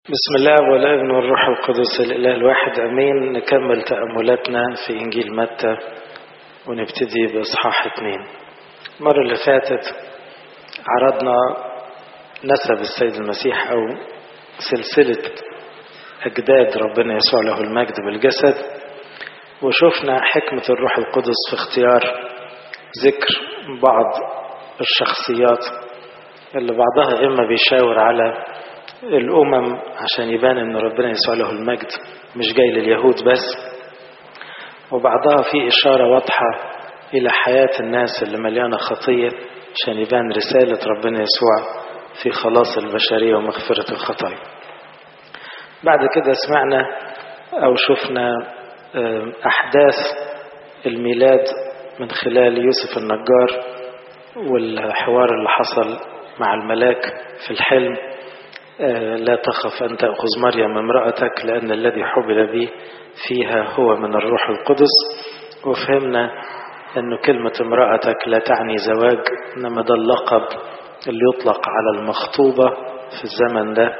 بسم الله والابن والروح القدس الاله الواحد امين نكمل تاملاتنا في انجيل متى ونبتدي باصحاح اتنين المره اللي فاتت عرضنا نسب السيد المسيح او سلسله اجداد ربنا يسوع له المجد بالجسد وشفنا حكمه الروح القدس في اختيار ذكر بعض الشخصيات اللي بعضها اما بيشاور على الأمم عشان يبان إن ربنا يسوع له المجد مش جاي لليهود بس وبعضها في إشارة واضحة إلى حياة الناس اللي مليانة خطية عشان يبان رسالة ربنا يسوع في خلاص البشرية ومغفرة الخطايا بعد كده سمعنا أو شفنا أحداث الميلاد من خلال يوسف النجار والحوار اللي حصل مع الملاك في الحلم لا تخف أن تأخذ مريم امرأتك لأن الذي حبل به فيها هو من الروح القدس وفهمنا أن كلمة امرأتك لا تعني زواج إنما ده اللقب اللي يطلق على المخطوبة في الزمن ده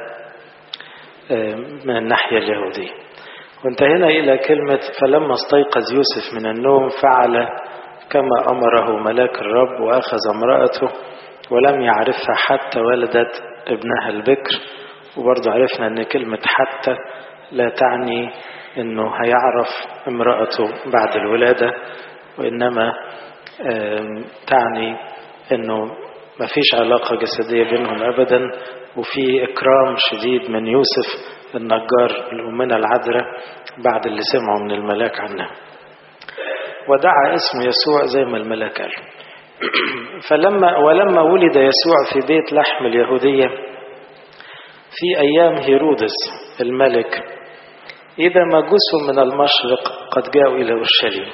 من الناحية اليهودية وانتهينا إلى كلمة فلما استيقظ يوسف من النوم فعل كما أمره ملاك الرب وأخذ امرأته ولم يعرفها حتى ولدت ابنها البكر وبرضه عرفنا ان كلمة حتى لا تعني انه هيعرف امرأته بعد الولادة وانما تعني انه ما فيش علاقة جسدية بينهم ابدا وفي اكرام شديد من يوسف النجار لأمنا العذراء بعد اللي سمعوا من الملاك عنها ودعا اسم يسوع زي ما الملاك قال فلما ولما ولد يسوع في بيت لحم اليهودية في أيام هيرودس الملك إذا مجوس من المشرق قد جاءوا إلى أورشليم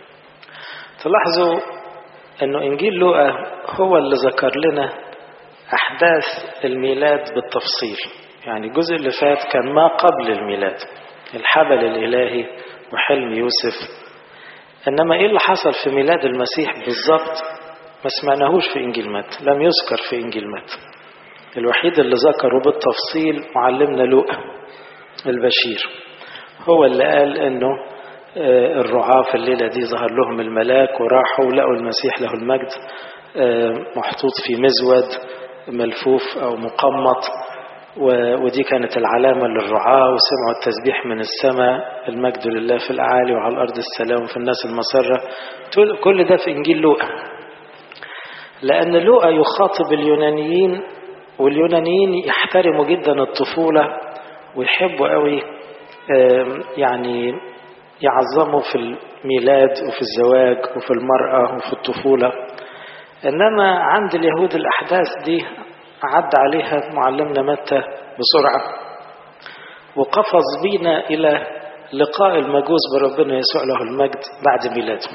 تلاحظوا أنه إنجيل لوقا هو اللي ذكر لنا أحداث الميلاد بالتفصيل يعني الجزء اللي فات كان ما قبل الميلاد الحبل الإلهي وحلم يوسف إنما إيه اللي حصل في ميلاد المسيح بالظبط ما سمعناهوش في إنجيل متى لم يذكر في إنجيل متى الوحيد اللي ذكره بالتفصيل معلمنا لوقا البشير هو اللي قال انه الرعاة في الليلة دي ظهر لهم الملاك وراحوا لقوا المسيح له المجد محطوط في مزود ملفوف أو مقمط ودي كانت العلامة للرعاة وسمعوا التسبيح من السماء المجد لله في الأعالي وعلى الأرض السلام في الناس المسرة كل ده في إنجيل لوقا لأن لوقا يخاطب اليونانيين واليونانيين يحترموا جدا الطفولة ويحبوا قوي يعني يعظموا في الميلاد وفي الزواج وفي المرأة وفي الطفولة إنما عند اليهود الأحداث دي عد عليها معلمنا متى بسرعة وقفز بينا إلى لقاء المجوس بربنا يسوع له المجد بعد ميلاده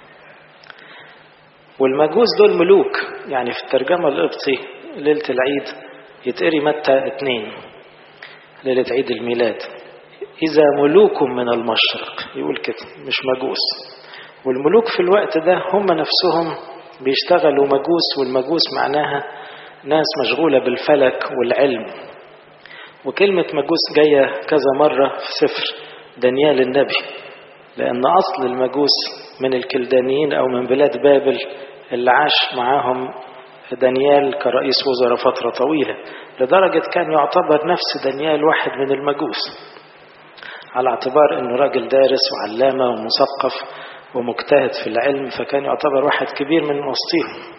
والمجوس دول ملوك يعني في الترجمة القبطي ليلة العيد يتقري متى اتنين ليلة عيد الميلاد إذا ملوك من المشرق يقول كده مش مجوس والملوك في الوقت ده هم نفسهم بيشتغلوا مجوس والمجوس معناها ناس مشغولة بالفلك والعلم وكلمة مجوس جاية كذا مرة في سفر دانيال النبي لأن أصل المجوس من الكلدانيين أو من بلاد بابل اللي عاش معاهم دانيال كرئيس وزراء فترة طويلة لدرجة كان يعتبر نفس دانيال واحد من المجوس على اعتبار انه راجل دارس وعلامة ومثقف ومجتهد في العلم فكان يعتبر واحد كبير من وسطهم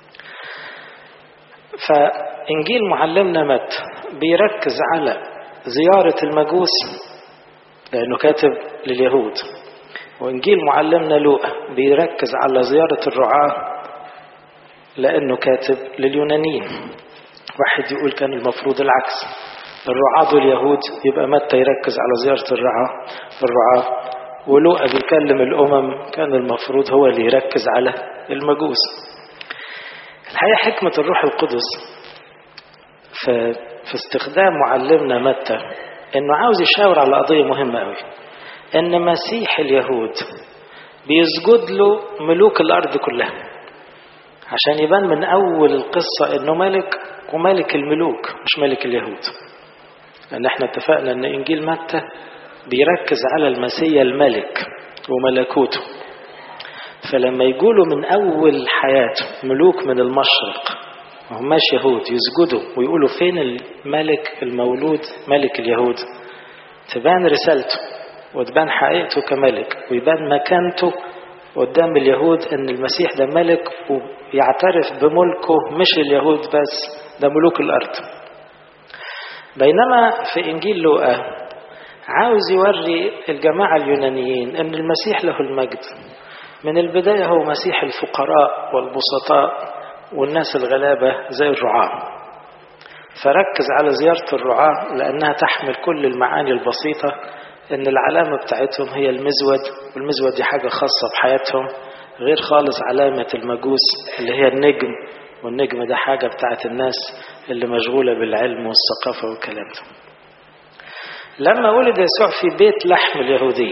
فإنجيل معلمنا مت بيركز على زيارة المجوس لأنه كاتب لليهود وإنجيل معلمنا لوقا بيركز على زيارة الرعاة لأنه كاتب لليونانيين واحد يقول كان المفروض العكس الرعاة دول يهود يبقى متى يركز على زيارة الرعاة الرعاة ولوقا بيكلم الأمم كان المفروض هو اللي يركز على المجوس الحقيقة حكمة الروح القدس في, في استخدام معلمنا متى انه عاوز يشاور على قضية مهمة قوي ان مسيح اليهود بيسجد له ملوك الارض كلها عشان يبان من اول القصة انه ملك وملك الملوك مش ملك اليهود لأن احنا اتفقنا أن إنجيل متى بيركز على المسيا الملك وملكوته فلما يقولوا من أول حياته ملوك من المشرق ما هماش يهود يسجدوا ويقولوا فين الملك المولود ملك اليهود تبان رسالته وتبان حقيقته كملك ويبان مكانته قدام اليهود ان المسيح ده ملك ويعترف بملكه مش اليهود بس ده ملوك الارض بينما في انجيل لوقا عاوز يوري الجماعه اليونانيين ان المسيح له المجد من البدايه هو مسيح الفقراء والبسطاء والناس الغلابه زي الرعاه فركز على زياره الرعاه لانها تحمل كل المعاني البسيطه ان العلامه بتاعتهم هي المزود والمزود دي حاجه خاصه بحياتهم غير خالص علامه المجوس اللي هي النجم والنجم ده حاجه بتاعت الناس اللي مشغوله بالعلم والثقافه والكلام ده لما ولد يسوع في بيت لحم اليهوديه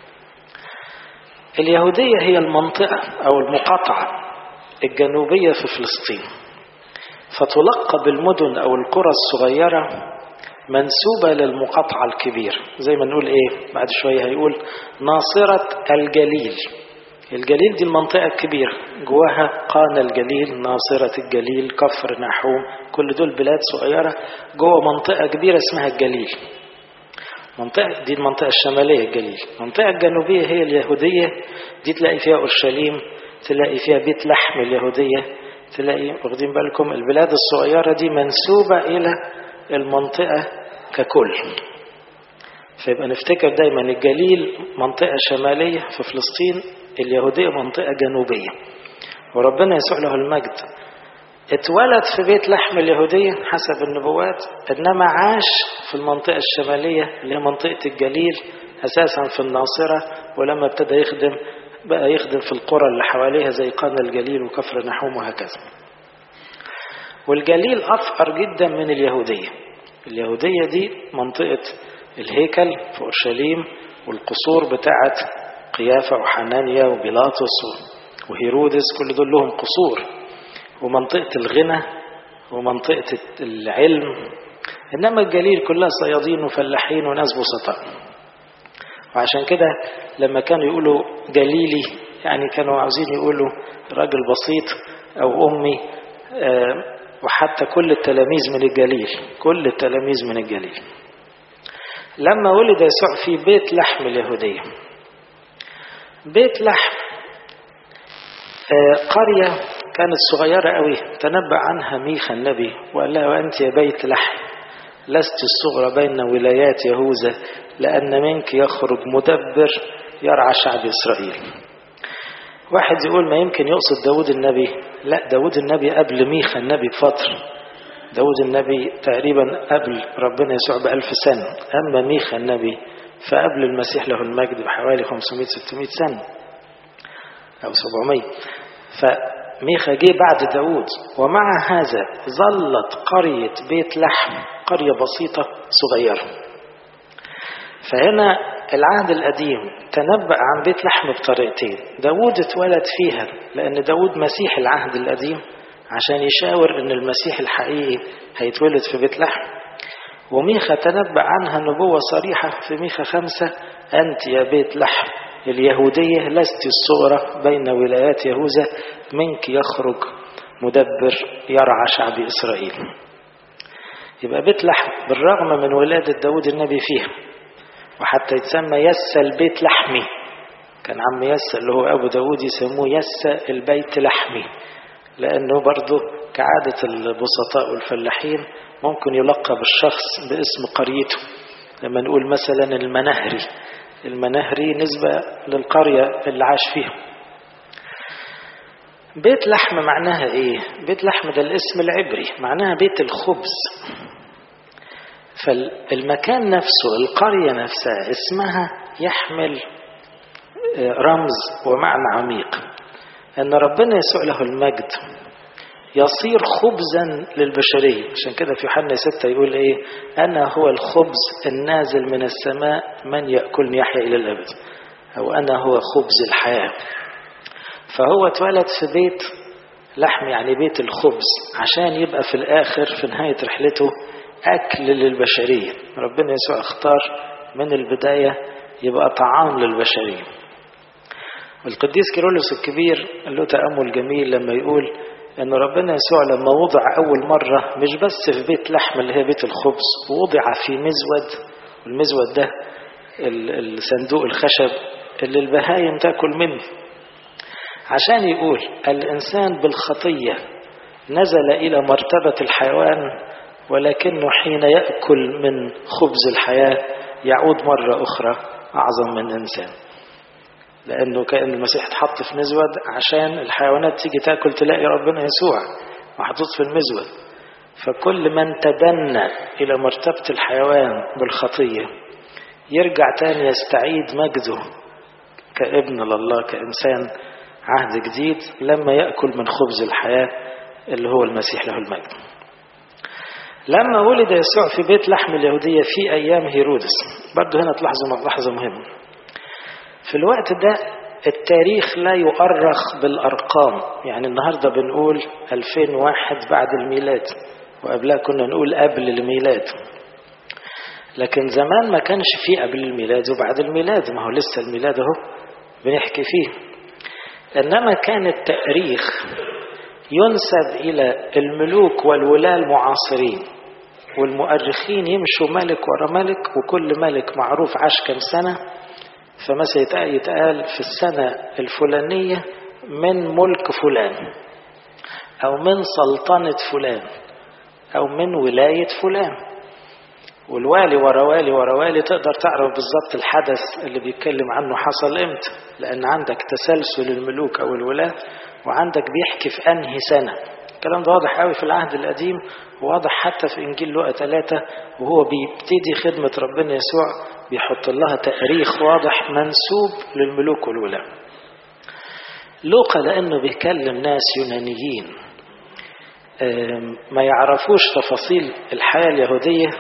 اليهوديه هي المنطقه او المقاطعه الجنوبيه في فلسطين فتلقب المدن او القرى الصغيره منسوبة للمقاطعة الكبير زي ما نقول ايه بعد شوية هيقول ناصرة الجليل الجليل دي المنطقة الكبيرة جواها قانا الجليل ناصرة الجليل كفر نحوم كل دول بلاد صغيرة جوه منطقة كبيرة اسمها الجليل منطقة دي المنطقة الشمالية الجليل المنطقة الجنوبية هي اليهودية دي تلاقي فيها أورشليم تلاقي فيها بيت لحم اليهودية تلاقي واخدين بالكم البلاد الصغيرة دي منسوبة إلى المنطقة ككل فيبقى نفتكر دايما الجليل منطقة شمالية في فلسطين اليهودية منطقة جنوبية وربنا يسوع له المجد اتولد في بيت لحم اليهودية حسب النبوات إنما عاش في المنطقة الشمالية اللي هي منطقة الجليل أساسا في الناصرة ولما ابتدى يخدم بقى يخدم في القرى اللي حواليها زي قانا الجليل وكفر نحوم وهكذا والجليل أفقر جدا من اليهودية اليهودية دي منطقة الهيكل في أورشليم والقصور بتاعت قيافة وحنانيا وبيلاطس وهيرودس كل دول لهم قصور ومنطقة الغنى ومنطقة العلم إنما الجليل كلها صيادين وفلاحين وناس بسطاء وعشان كده لما كانوا يقولوا جليلي يعني كانوا عاوزين يقولوا راجل بسيط أو أمي آه وحتى كل التلاميذ من الجليل كل التلاميذ من الجليل لما ولد يسوع في بيت لحم اليهودية بيت لحم قرية كانت صغيرة قوي تنبأ عنها ميخا النبي وقال لها وأنت يا بيت لحم لست الصغرى بين ولايات يهوذا لأن منك يخرج مدبر يرعى شعب إسرائيل واحد يقول ما يمكن يقصد داود النبي لا داود النبي قبل ميخا النبي بفترة داود النبي تقريبا قبل ربنا يسوع بألف سنة أما ميخا النبي فقبل المسيح له المجد بحوالي 500-600 سنة أو 700 فميخا جه بعد داود ومع هذا ظلت قرية بيت لحم قرية بسيطة صغيرة فهنا العهد القديم تنبأ عن بيت لحم بطريقتين داود اتولد فيها لأن داود مسيح العهد القديم عشان يشاور أن المسيح الحقيقي هيتولد في بيت لحم وميخا تنبأ عنها نبوة صريحة في ميخا خمسة أنت يا بيت لحم اليهودية لست الصغرى بين ولايات يهوذا منك يخرج مدبر يرعى شعب إسرائيل يبقى بيت لحم بالرغم من ولادة داود النبي فيها وحتى يتسمى يسى البيت لحمي كان عم يسى اللي هو أبو داود يسموه يسى البيت لحمي لأنه برضه كعادة البسطاء والفلاحين ممكن يلقب الشخص باسم قريته لما نقول مثلا المنهري المنهري نسبة للقرية اللي عاش فيها بيت لحم معناها ايه بيت لحم ده الاسم العبري معناها بيت الخبز فالمكان نفسه القرية نفسها اسمها يحمل رمز ومعنى عميق أن ربنا يسوع له المجد يصير خبزا للبشرية عشان كده في يوحنا ستة يقول إيه أنا هو الخبز النازل من السماء من يأكلني يحيا إلى الأبد أو أنا هو خبز الحياة فهو اتولد في بيت لحم يعني بيت الخبز عشان يبقى في الآخر في نهاية رحلته أكل للبشرية ربنا يسوع اختار من البداية يبقى طعام للبشرية والقديس كيرلس الكبير له تأمل جميل لما يقول أن ربنا يسوع لما وضع أول مرة مش بس في بيت لحم اللي هي بيت الخبز وضع في مزود والمزود ده الصندوق الخشب اللي البهايم تاكل منه عشان يقول الإنسان بالخطية نزل إلى مرتبة الحيوان ولكنه حين يأكل من خبز الحياة يعود مرة أخرى أعظم من إنسان لأنه كأن المسيح اتحط في مزود عشان الحيوانات تيجي تاكل تلاقي ربنا يسوع محطوط في المزود فكل من تدنى إلى مرتبة الحيوان بالخطية يرجع تاني يستعيد مجده كابن لله كإنسان عهد جديد لما يأكل من خبز الحياة اللي هو المسيح له المجد لما ولد يسوع في بيت لحم اليهودية في أيام هيرودس برضو هنا تلاحظوا ملاحظة مهمة في الوقت ده التاريخ لا يؤرخ بالأرقام يعني النهاردة بنقول 2001 بعد الميلاد وقبلها كنا نقول قبل الميلاد لكن زمان ما كانش فيه قبل الميلاد وبعد الميلاد ما هو لسه الميلاد اهو بنحكي فيه إنما كان التأريخ ينسب إلى الملوك والولاة المعاصرين والمؤرخين يمشوا ملك ورا ملك وكل ملك معروف عاش كم سنة فمثلا يتقال في السنة الفلانية من ملك فلان أو من سلطنة فلان أو من ولاية فلان والوالي ورا والي ورا والي تقدر تعرف بالظبط الحدث اللي بيتكلم عنه حصل امتى لأن عندك تسلسل الملوك أو الولاة وعندك بيحكي في أنهي سنة الكلام ده واضح قوي في العهد القديم وواضح حتى في إنجيل لوقا ثلاثة وهو بيبتدي خدمة ربنا يسوع بيحط لها تاريخ واضح منسوب للملوك والولاة لوقا لأنه بيكلم ناس يونانيين ما يعرفوش تفاصيل الحياة اليهودية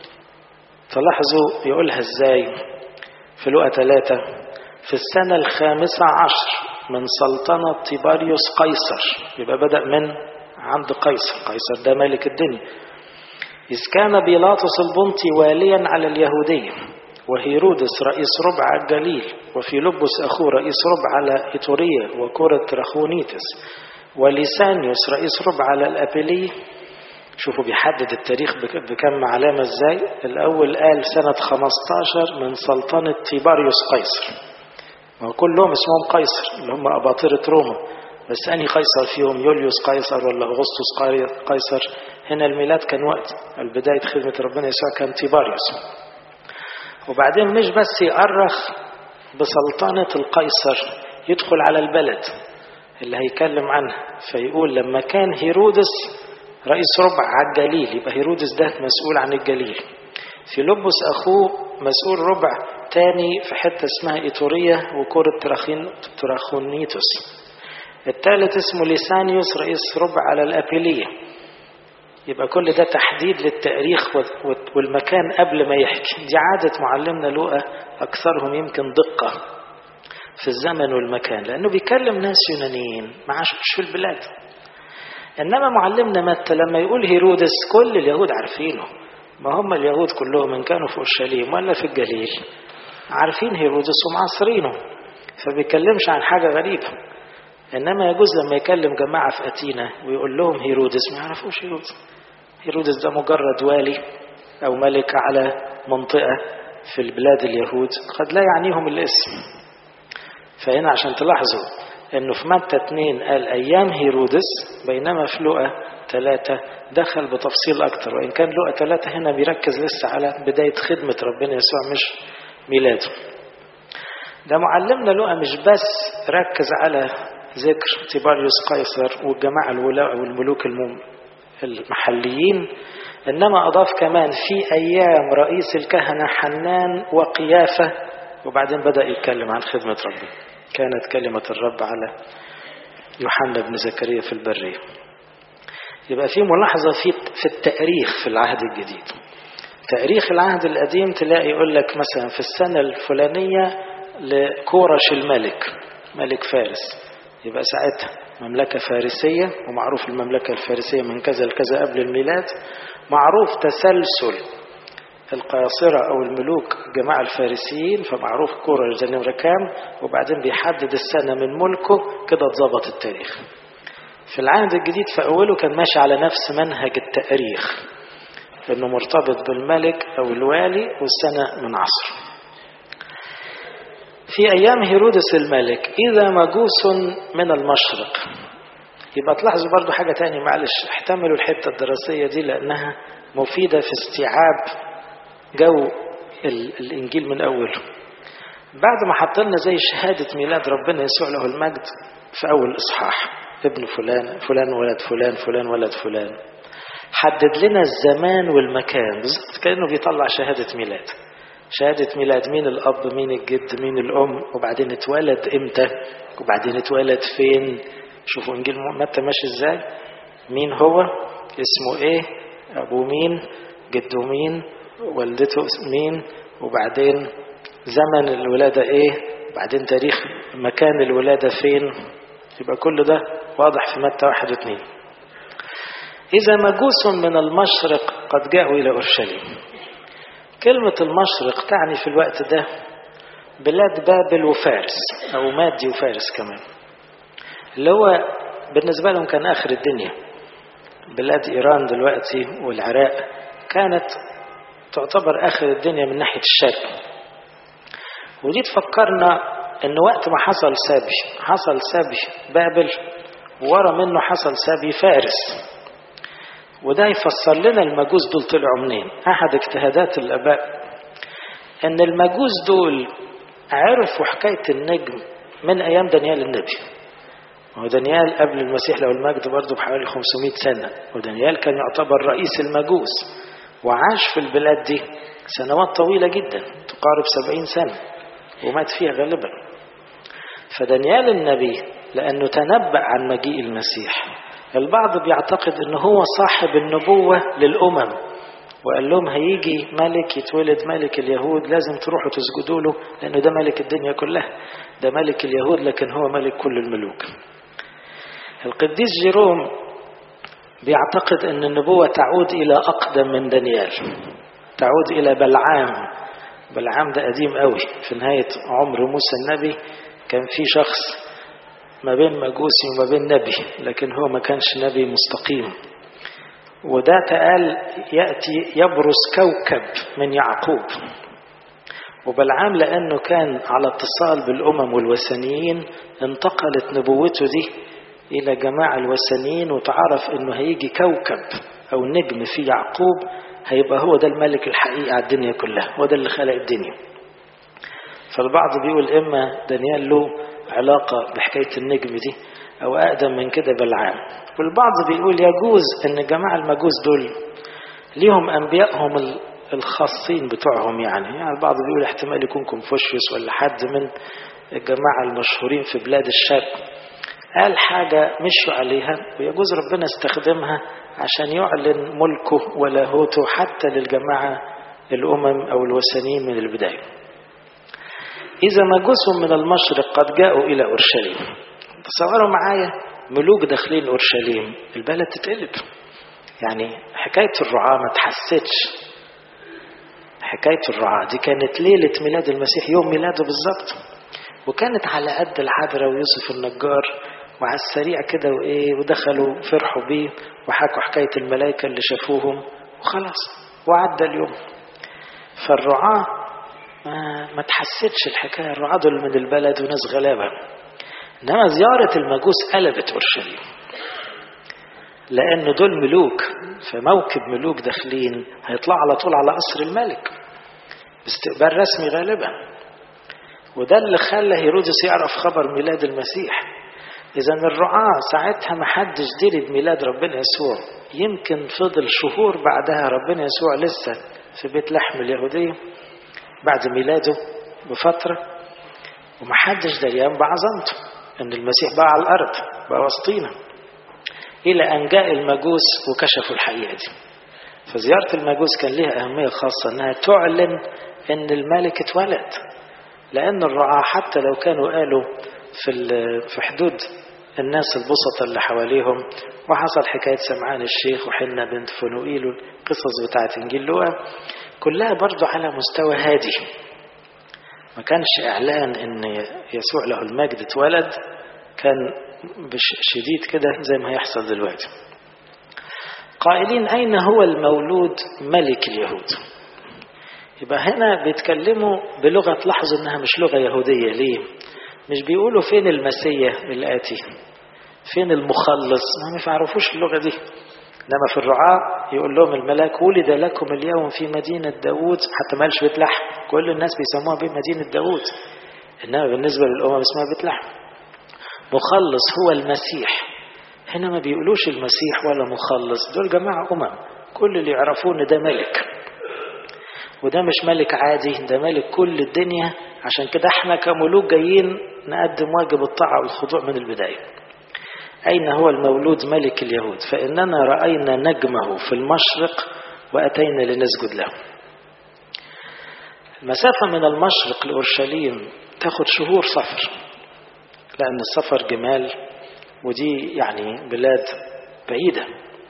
تلاحظوا يقولها ازاي في لوقا ثلاثة في السنة الخامسة عشر من سلطنة تيباريوس قيصر يبقى بدأ من عند قيصر قيصر ده ملك الدنيا إذ كان بيلاطس البنطي واليا على اليهودية وهيرودس رئيس ربع الجليل وفيلبس أخوه رئيس ربع على إيتوريا وكورة رخونيتس ولسانيوس رئيس ربع على الأبيلي شوفوا بيحدد التاريخ بكم علامة ازاي الأول قال سنة 15 من سلطنة تيباريوس قيصر ما كلهم اسمهم قيصر اللي هم أباطرة روما بس أنهي قيصر فيهم يوليوس قيصر ولا أغسطس قيصر هنا الميلاد كان وقت البداية خدمة ربنا يسوع كان تيباريوس وبعدين مش بس يأرخ بسلطنة القيصر يدخل على البلد اللي هيكلم عنها فيقول لما كان هيرودس رئيس ربع على الجليل يبقى هيرودس ده مسؤول عن الجليل في لبس أخوه مسؤول ربع تاني في حتة اسمها إيتوريا وكورة تراخين تراخونيتوس الثالث اسمه ليسانيوس رئيس ربع على الأبيلية يبقى كل ده تحديد للتاريخ والمكان قبل ما يحكي دي عادة معلمنا لوقا أكثرهم يمكن دقة في الزمن والمكان لأنه بيكلم ناس يونانيين ما عاشوش في البلاد إنما معلمنا متى لما يقول هيرودس كل اليهود عارفينه ما هم اليهود كلهم إن كانوا في أورشليم ولا في الجليل عارفين هيرودس ومعاصرينه فبيكلمش عن حاجة غريبة إنما يجوز لما يكلم جماعة في أتينا ويقول لهم هيرودس ما يعرفوش هيرودس هيرودس ده مجرد والي أو ملك على منطقة في البلاد اليهود قد لا يعنيهم الاسم فهنا عشان تلاحظوا انه في متى 2 قال ايام هيرودس بينما في لقا 3 دخل بتفصيل اكتر وان كان لقا 3 هنا بيركز لسه على بدايه خدمه ربنا يسوع مش ميلاده ده معلمنا لقا مش بس ركز على ذكر تيباريوس قيصر والجماعه الولاء والملوك المحليين انما اضاف كمان في ايام رئيس الكهنه حنان وقيافه وبعدين بدا يتكلم عن خدمه ربنا كانت كلمة الرب على يوحنا بن زكريا في البرية يبقى في ملاحظة في في التاريخ في العهد الجديد تاريخ العهد القديم تلاقي يقول لك مثلا في السنة الفلانية لكورش الملك ملك فارس يبقى ساعتها مملكة فارسية ومعروف المملكة الفارسية من كذا لكذا قبل الميلاد معروف تسلسل القياصرة أو الملوك جماعة الفارسيين فمعروف كورة نمرة كام وبعدين بيحدد السنة من ملكه كده اتظبط التاريخ في العهد الجديد في أوله كان ماشي على نفس منهج التاريخ انه مرتبط بالملك او الوالي والسنة من عصره في ايام هيرودس الملك اذا مجوس من المشرق يبقى تلاحظوا برضو حاجة تانية معلش احتملوا الحتة الدراسية دي لانها مفيدة في استيعاب جو الانجيل من اوله بعد ما حط لنا زي شهادة ميلاد ربنا يسوع له المجد في اول اصحاح ابن فلان فلان ولد فلان فلان ولد فلان حدد لنا الزمان والمكان بالظبط كانه بيطلع شهاده ميلاد شهاده ميلاد مين الاب مين الجد مين الام وبعدين اتولد امتى وبعدين اتولد فين شوفوا انجيل متى ماشي ازاي مين هو اسمه ايه ابوه مين جده مين والدته مين وبعدين زمن الولاده ايه وبعدين تاريخ مكان الولاده فين يبقى كل ده واضح في متى واحد واثنين إذا مجوس من المشرق قد جاءوا إلى أورشليم كلمة المشرق تعني في الوقت ده بلاد بابل وفارس أو مادي وفارس كمان اللي هو بالنسبة لهم كان آخر الدنيا بلاد إيران دلوقتي والعراق كانت تعتبر آخر الدنيا من ناحية الشرق ودي تفكرنا ان وقت ما حصل سبي حصل سبي بابل ورا منه حصل سبي فارس وده يفسر لنا المجوس دول طلعوا منين احد اجتهادات الاباء ان المجوس دول عرفوا حكايه النجم من ايام دانيال النبي هو دانيال قبل المسيح له المجد برضه بحوالي 500 سنه ودانيال كان يعتبر رئيس المجوس وعاش في البلاد دي سنوات طويله جدا تقارب 70 سنه ومات فيها غالبا فدانيال النبي لانه تنبأ عن مجيء المسيح البعض بيعتقد ان هو صاحب النبوة للأمم وقال لهم هيجي ملك يتولد ملك اليهود لازم تروحوا تسجدوا له لأنه ده ملك الدنيا كلها ده ملك اليهود لكن هو ملك كل الملوك القديس جيروم بيعتقد أن النبوة تعود إلى أقدم من دانيال تعود إلى بلعام بلعام ده قديم قوي في نهاية عمر موسى النبي كان في شخص ما بين مجوسي وما بين نبي لكن هو ما كانش نبي مستقيم وده تقال يأتي يبرز كوكب من يعقوب وبلعام لأنه كان على اتصال بالأمم والوثنيين انتقلت نبوته دي إلى جماعة الوثنيين وتعرف إنه هيجي كوكب أو نجم في يعقوب هيبقى هو ده الملك الحقيقي على الدنيا كلها هو ده اللي خلق الدنيا فالبعض بيقول إما دانيال له علاقة بحكاية النجم دي أو أقدم من كده بالعام والبعض بيقول يجوز أن جماعة المجوس دول ليهم أنبيائهم الخاصين بتوعهم يعني يعني البعض بيقول احتمال يكون كونفوشيوس ولا حد من الجماعة المشهورين في بلاد الشرق قال حاجة مشوا عليها ويجوز ربنا استخدمها عشان يعلن ملكه ولاهوته حتى للجماعة الأمم أو الوثنيين من البداية إذا مجوس من المشرق قد جاءوا إلى أورشليم تصوروا معايا ملوك داخلين أورشليم البلد تتقلب يعني حكاية الرعاة ما تحستش حكاية الرعاة دي كانت ليلة ميلاد المسيح يوم ميلاده بالظبط وكانت على قد العذراء ويوسف النجار وعلى السريع كده وإيه ودخلوا فرحوا بيه وحكوا حكاية الملائكة اللي شافوهم وخلاص وعدى اليوم فالرعاة ما, ما تحستش الحكاية الرعاة دول من البلد وناس غلابة إنما زيارة المجوس قلبت أورشليم لأن دول ملوك فموكب ملوك داخلين هيطلع على طول على قصر الملك باستقبال رسمي غالبا وده اللي خلى هيرودس يعرف خبر ميلاد المسيح إذا الرعاة ساعتها ما حدش دري بميلاد ربنا يسوع يمكن فضل شهور بعدها ربنا يسوع لسه في بيت لحم اليهودية بعد ميلاده بفترة ومحدش دريان بعظمته ان المسيح بقى على الارض بقى وسطينا الى ان جاء المجوس وكشفوا الحقيقه دي فزياره المجوس كان لها اهميه خاصه انها تعلن ان الملك اتولد لان الرعاة حتى لو كانوا قالوا في في حدود الناس البسطة اللي حواليهم وحصل حكاية سمعان الشيخ وحنة بنت فنوئيل والقصص بتاعت إنجيل لوقا كلها برضو على مستوى هادي ما كانش إعلان إن يسوع له المجد اتولد كان شديد كده زي ما هيحصل دلوقتي قائلين أين هو المولود ملك اليهود يبقى هنا بيتكلموا بلغة لاحظوا إنها مش لغة يهودية ليه مش بيقولوا فين المسيح الآتي فين المخلص ما يعرفوش اللغة دي إنما في الرعاة يقول لهم الملاك ولد لكم اليوم في مدينة داوود حتى ما قالش بيت لحم كل الناس بيسموها بمدينة داوود إنما بالنسبة للأمم اسمها بيت لحم مخلص هو المسيح هنا ما بيقولوش المسيح ولا مخلص دول جماعة أمم كل اللي يعرفون ده ملك وده مش ملك عادي ده ملك كل الدنيا عشان كده احنا كملوك جايين نقدم واجب الطاعة والخضوع من البداية أين هو المولود ملك اليهود فإننا رأينا نجمه في المشرق وأتينا لنسجد له المسافة من المشرق لأورشليم تاخد شهور سفر لأن السفر جمال ودي يعني بلاد بعيدة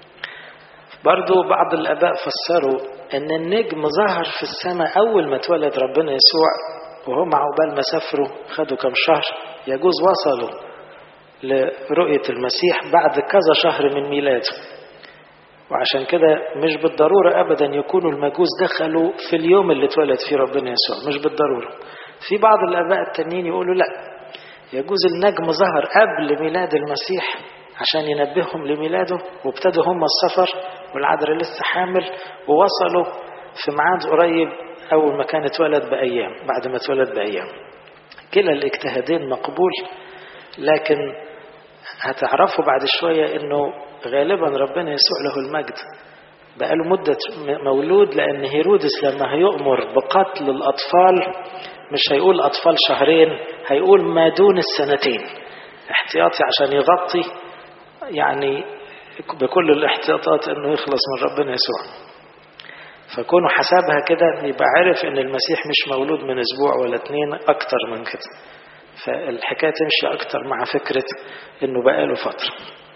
برضو بعض الآباء فسروا أن النجم ظهر في السماء أول ما اتولد ربنا يسوع وهم عقبال ما سافروا خدوا كم شهر يجوز وصلوا لرؤية المسيح بعد كذا شهر من ميلاده وعشان كده مش بالضرورة أبدا يكونوا المجوس دخلوا في اليوم اللي اتولد فيه ربنا يسوع مش بالضرورة في بعض الآباء التانيين يقولوا لا يجوز النجم ظهر قبل ميلاد المسيح عشان ينبههم لميلاده وابتدوا هم السفر والعذراء لسه حامل ووصلوا في ميعاد قريب أول ما كان اتولد بأيام بعد ما اتولد بأيام كلا الاجتهادين مقبول لكن هتعرفوا بعد شوية انه غالبا ربنا يسوع له المجد بقاله مدة مولود لأن هيرودس لما هيؤمر بقتل الأطفال مش هيقول أطفال شهرين هيقول ما دون السنتين احتياطي عشان يغطي يعني بكل الاحتياطات انه يخلص من ربنا يسوع فكونوا حسابها كده يبقى عارف ان المسيح مش مولود من اسبوع ولا اتنين اكتر من كده فالحكاية تمشي اكتر مع فكرة انه بقاله فترة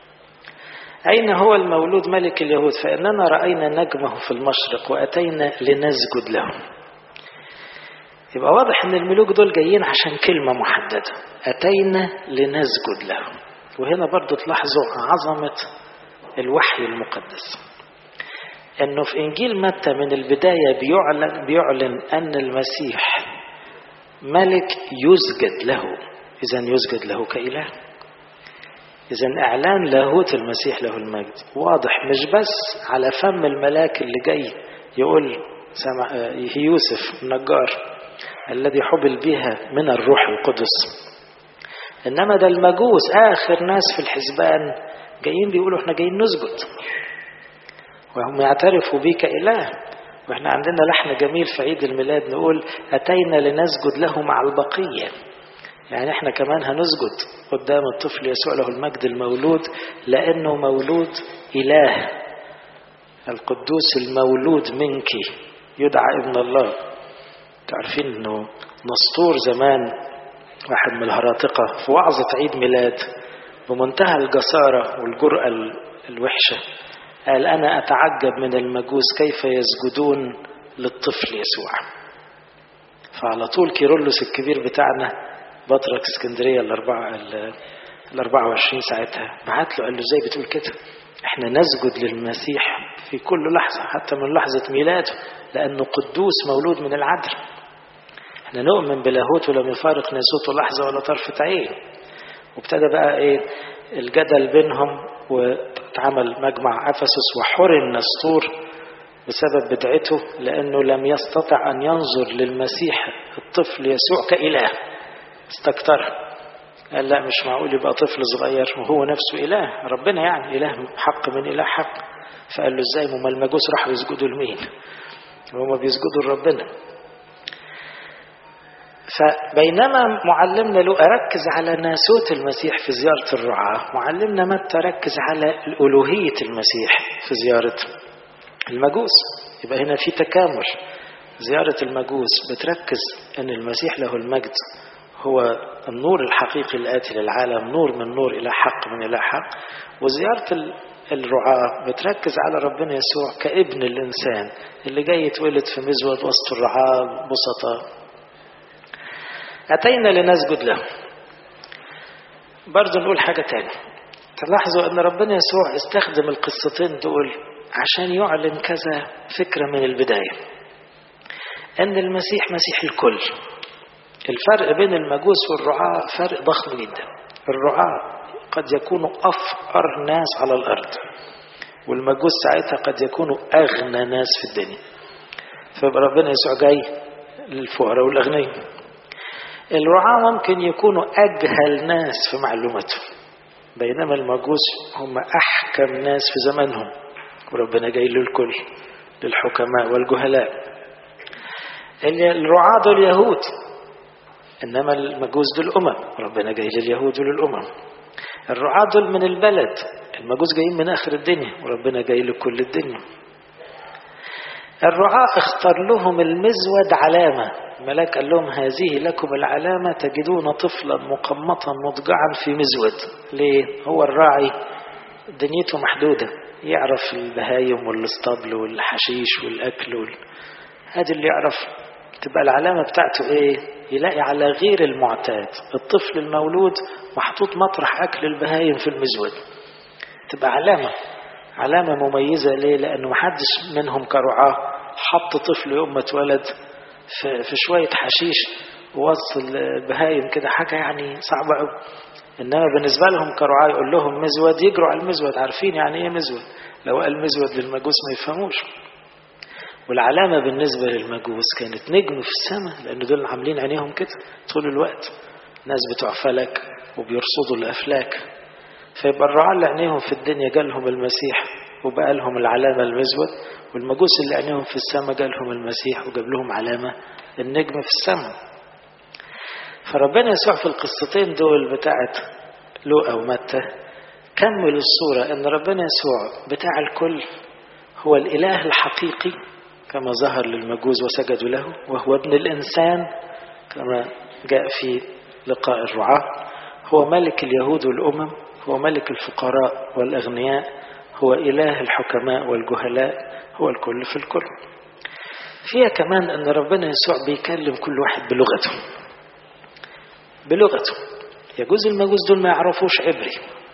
أين هو المولود ملك اليهود فإننا رأينا نجمه في المشرق وأتينا لنسجد له يبقى واضح ان الملوك دول جايين عشان كلمة محددة أتينا لنسجد له وهنا برضو تلاحظوا عظمة الوحي المقدس انه في انجيل متى من البداية بيعلن, بيعلن ان المسيح ملك يسجد له اذا يسجد له كإله اذا اعلان لاهوت المسيح له المجد واضح مش بس على فم الملاك اللي جاي يقول سمع يوسف النجار الذي حبل بها من الروح القدس انما ده المجوس اخر ناس في الحسبان جايين بيقولوا احنا جايين نسجد وهم يعترفوا بيك اله واحنا عندنا لحن جميل في عيد الميلاد نقول اتينا لنسجد له مع البقيه يعني احنا كمان هنسجد قدام الطفل يسوع له المجد المولود لانه مولود اله القدوس المولود منك يدعى ابن الله تعرفين انه نسطور زمان واحد من الهراطقة في وعظة عيد ميلاد بمنتهى الجسارة والجرأة الوحشة قال أنا أتعجب من المجوس كيف يسجدون للطفل يسوع فعلى طول كيرلس الكبير بتاعنا بطرك اسكندرية الأربعة ال 24 ساعتها بعت له قال له ازاي بتقول كده احنا نسجد للمسيح في كل لحظة حتى من لحظة ميلاده لأنه قدوس مولود من العدل احنا نؤمن بلاهوت ولم يفارق ناسوته لحظة ولا طرفة عين وابتدى بقى ايه الجدل بينهم واتعمل مجمع افسس وحرم نسطور بسبب بدعته لانه لم يستطع ان ينظر للمسيح الطفل يسوع كاله استكتر قال لا مش معقول يبقى طفل صغير وهو نفسه اله ربنا يعني اله حق من اله حق فقال له ازاي ما المجوس راحوا يسجدوا لمين وهم بيسجدوا لربنا فبينما معلمنا له أركز على ناسوت المسيح في زيارة الرعاة معلمنا متى ركز على ألوهية المسيح في زيارة المجوس يبقى هنا في تكامل زيارة المجوس بتركز أن المسيح له المجد هو النور الحقيقي الآتي للعالم نور من نور إلى حق من إلى حق وزيارة الرعاة بتركز على ربنا يسوع كابن الإنسان اللي جاي يتولد في مزود وسط الرعاة بسطاء أتينا لنسجد له برضه نقول حاجة تانية تلاحظوا أن ربنا يسوع استخدم القصتين دول عشان يعلن كذا فكرة من البداية أن المسيح مسيح الكل الفرق بين المجوس والرعاة فرق ضخم جدا الرعاة قد يكونوا أفقر ناس على الأرض والمجوس ساعتها قد يكونوا أغنى ناس في الدنيا فيبقى ربنا يسوع جاي للفقراء والأغنياء الرعاة ممكن يكونوا أجهل ناس في معلوماتهم بينما المجوس هم أحكم ناس في زمانهم وربنا جاي للكل للحكماء والجهلاء الرعاة دول يهود إنما المجوس دول أمم ربنا جاي لليهود وللأمم الرعاة دول من البلد المجوس جايين من آخر الدنيا وربنا جاي لكل الدنيا الرعاة اختار لهم المزود علامة الملاك قال لهم هذه لكم العلامة تجدون طفلا مقمطا مضجعا في مزود ليه هو الراعي دنيته محدودة يعرف البهايم والاسطبل والحشيش والأكل وال... هذا اللي يعرف تبقى العلامة بتاعته ايه يلاقي على غير المعتاد الطفل المولود محطوط مطرح أكل البهايم في المزود تبقى علامة علامة مميزة ليه لأنه محدش منهم كرعاة حط طفل يوم ما اتولد في, في شوية حشيش ووصل البهايم كده حاجة يعني صعبة قوي إنما بالنسبة لهم كرعاة يقول لهم مزود يجروا على المزود عارفين يعني إيه مزود لو قال مزود للمجوس ما يفهموش والعلامة بالنسبة للمجوس كانت نجم في السماء لأن دول عاملين عينيهم كده طول الوقت ناس بتوع فلك وبيرصدوا الأفلاك فيبقى الرعاة اللي عينيهم في الدنيا جالهم المسيح وبقى لهم العلامة المزود والمجوس اللي عينيهم في السماء جالهم المسيح وجاب لهم علامة النجم في السماء فربنا يسوع في القصتين دول بتاعت لوقا ومتى كملوا الصورة ان ربنا يسوع بتاع الكل هو الإله الحقيقي كما ظهر للمجوس وسجدوا له وهو ابن الإنسان كما جاء في لقاء الرعاة هو ملك اليهود والأمم هو ملك الفقراء والأغنياء هو إله الحكماء والجهلاء هو الكل في الكل فيها كمان أن ربنا يسوع بيكلم كل واحد بلغته بلغته يجوز المجوس دول ما يعرفوش عبري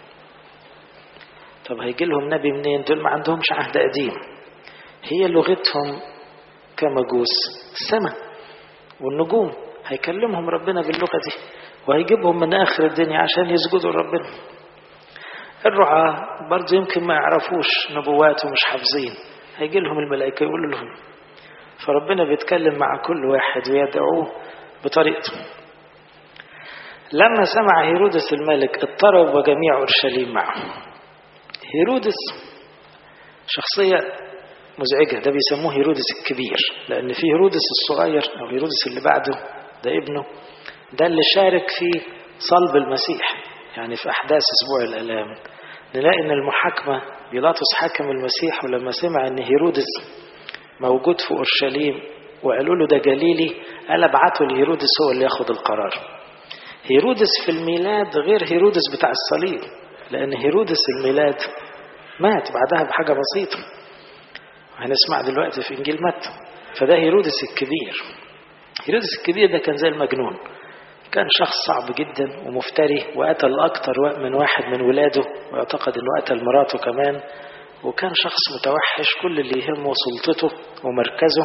طب هيجي لهم نبي منين دول ما عندهمش عهد قديم هي لغتهم كمجوس السماء والنجوم هيكلمهم ربنا باللغة دي وهيجيبهم من آخر الدنيا عشان يسجدوا لربنا الرعاة برضه يمكن ما يعرفوش نبوات ومش حافظين هيجي لهم الملائكة يقولوا لهم فربنا بيتكلم مع كل واحد ويدعوه بطريقته لما سمع هيرودس الملك اضطرب وجميع أورشليم معه هيرودس شخصية مزعجة ده بيسموه هيرودس الكبير لأن في هيرودس الصغير أو هيرودس اللي بعده ده ابنه ده اللي شارك في صلب المسيح يعني في أحداث أسبوع الألام نلاقي إن المحاكمة بيلاطس حاكم المسيح ولما سمع إن هيرودس موجود في أورشليم وقالوا له ده جليلي قال ابعته لهيرودس هو اللي ياخد القرار هيرودس في الميلاد غير هيرودس بتاع الصليب لأن هيرودس الميلاد مات بعدها بحاجة بسيطة هنسمع دلوقتي في إنجيل متى فده هيرودس الكبير هيرودس الكبير ده كان زي المجنون كان شخص صعب جدا ومفتري وقتل أكتر من واحد من ولاده ويعتقد أنه قتل مراته كمان وكان شخص متوحش كل اللي يهمه سلطته ومركزه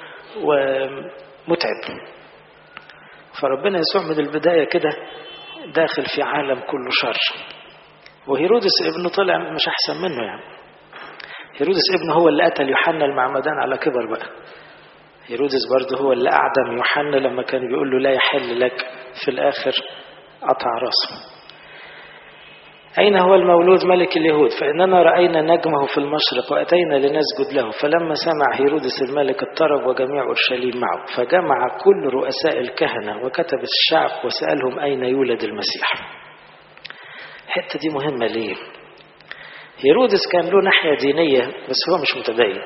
ومتعب فربنا يسوع من البداية كده داخل في عالم كله شر وهيرودس ابنه طلع مش أحسن منه يعني هيرودس ابنه هو اللي قتل يوحنا المعمدان على كبر بقى هيرودس برضه هو اللي أعدم يوحنا لما كان بيقول له لا يحل لك في الآخر قطع راسه أين هو المولود ملك اليهود فإننا رأينا نجمه في المشرق وأتينا لنسجد له فلما سمع هيرودس الملك اضطرب وجميع أورشليم معه فجمع كل رؤساء الكهنة وكتب الشعب وسألهم أين يولد المسيح الحتة دي مهمة ليه هيرودس كان له ناحية دينية بس هو مش متدين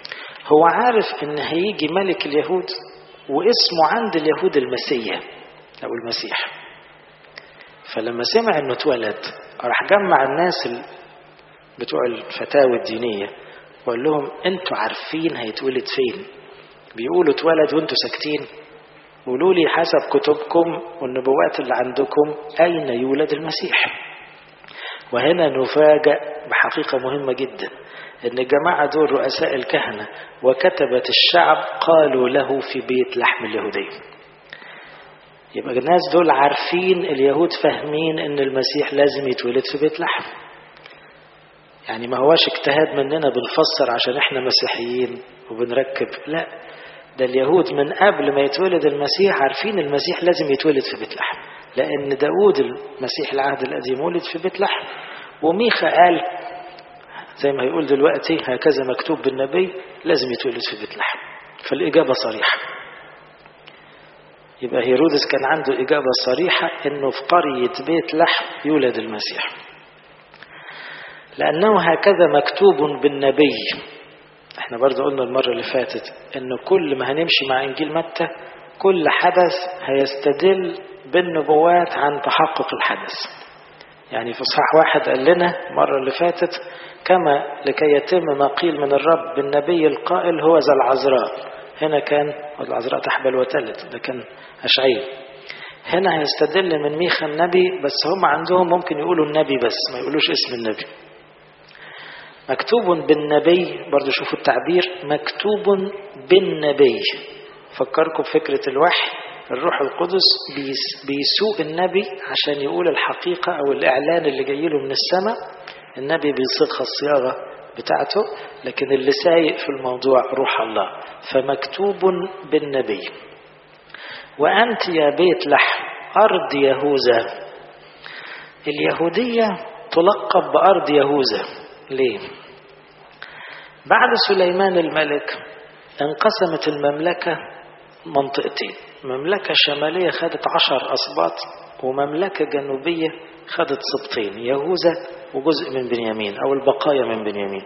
هو عارف ان هيجي ملك اليهود واسمه عند اليهود المسيح أو المسيح فلما سمع انه اتولد راح جمع الناس بتوع الفتاوى الدينية وقال لهم انتوا عارفين هيتولد فين بيقولوا اتولد وانتوا ساكتين قولوا لي حسب كتبكم والنبوات اللي عندكم أين يولد المسيح وهنا نفاجأ بحقيقة مهمة جدا ان الجماعة دول رؤساء الكهنة وكتبة الشعب قالوا له في بيت لحم اليهودية يبقى الناس دول عارفين اليهود فاهمين ان المسيح لازم يتولد في بيت لحم يعني ما هواش اجتهاد مننا بنفسر عشان احنا مسيحيين وبنركب لا ده اليهود من قبل ما يتولد المسيح عارفين المسيح لازم يتولد في بيت لحم لأن داود المسيح العهد القديم ولد في بيت لحم وميخا قال زي ما يقول دلوقتي هكذا مكتوب بالنبي لازم يتولد في بيت لحم فالإجابة صريحة يبقى هيرودس كان عنده إجابة صريحة إنه في قرية بيت لحم يولد المسيح لأنه هكذا مكتوب بالنبي احنا برضو قلنا المرة اللي فاتت إنه كل ما هنمشي مع إنجيل متى كل حدث هيستدل بالنبوات عن تحقق الحدث يعني في اصحاح واحد قال لنا المرة اللي فاتت كما لكي يتم ما قيل من الرب بالنبي القائل هو ذا العذراء هنا كان العذراء تحبل وتلد ده كان أشعيل هنا هيستدل من ميخا النبي بس هم عندهم ممكن يقولوا النبي بس ما يقولوش اسم النبي مكتوب بالنبي برضو شوفوا التعبير مكتوب بالنبي فكركم بفكرة الوحي الروح القدس بيسوق النبي عشان يقول الحقيقة أو الإعلان اللي جاي له من السماء النبي بيصيغها الصياغة بتاعته لكن اللي سايق في الموضوع روح الله فمكتوب بالنبي وأنت يا بيت لحم أرض يهوذا اليهودية تلقب بأرض يهوذا ليه؟ بعد سليمان الملك انقسمت المملكة منطقتين مملكة شمالية خدت عشر أسباط ومملكة جنوبية خدت سبطين يهوذا وجزء من بنيامين أو البقايا من بنيامين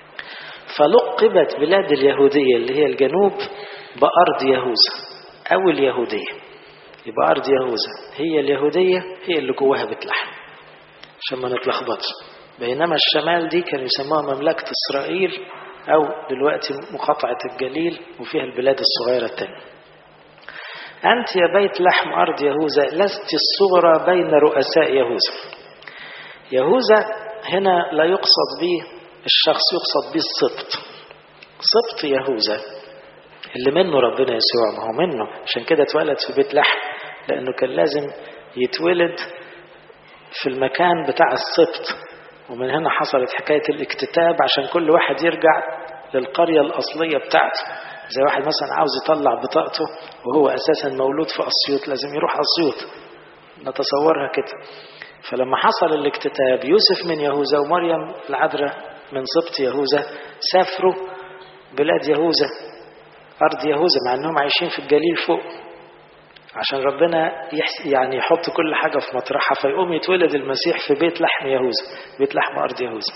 فلقبت بلاد اليهودية اللي هي الجنوب بأرض يهوذا أو اليهودية يبقى أرض يهوذا هي اليهودية هي اللي جواها بتلحم عشان ما نتلخبطش بينما الشمال دي كانوا يسموها مملكة إسرائيل أو دلوقتي مقاطعة الجليل وفيها البلاد الصغيرة التانية أنت يا بيت لحم أرض يهوذا لست الصغرى بين رؤساء يهوذا يهوذا هنا لا يقصد به الشخص يقصد به السبط سبط يهوذا اللي منه ربنا يسوع ما هو منه عشان كده اتولد في بيت لحم لأنه كان لازم يتولد في المكان بتاع السبط ومن هنا حصلت حكاية الاكتتاب عشان كل واحد يرجع للقرية الأصلية بتاعته زي واحد مثلا عاوز يطلع بطاقته وهو أساسا مولود في أسيوط لازم يروح أسيوط نتصورها كده فلما حصل الاكتتاب يوسف من يهوذا ومريم العذراء من سبط يهوذا سافروا بلاد يهوذا أرض يهوذا مع أنهم عايشين في الجليل فوق عشان ربنا يعني يحط كل حاجة في مطرحها فيقوم يتولد المسيح في بيت لحم يهوذا بيت لحم أرض يهوذا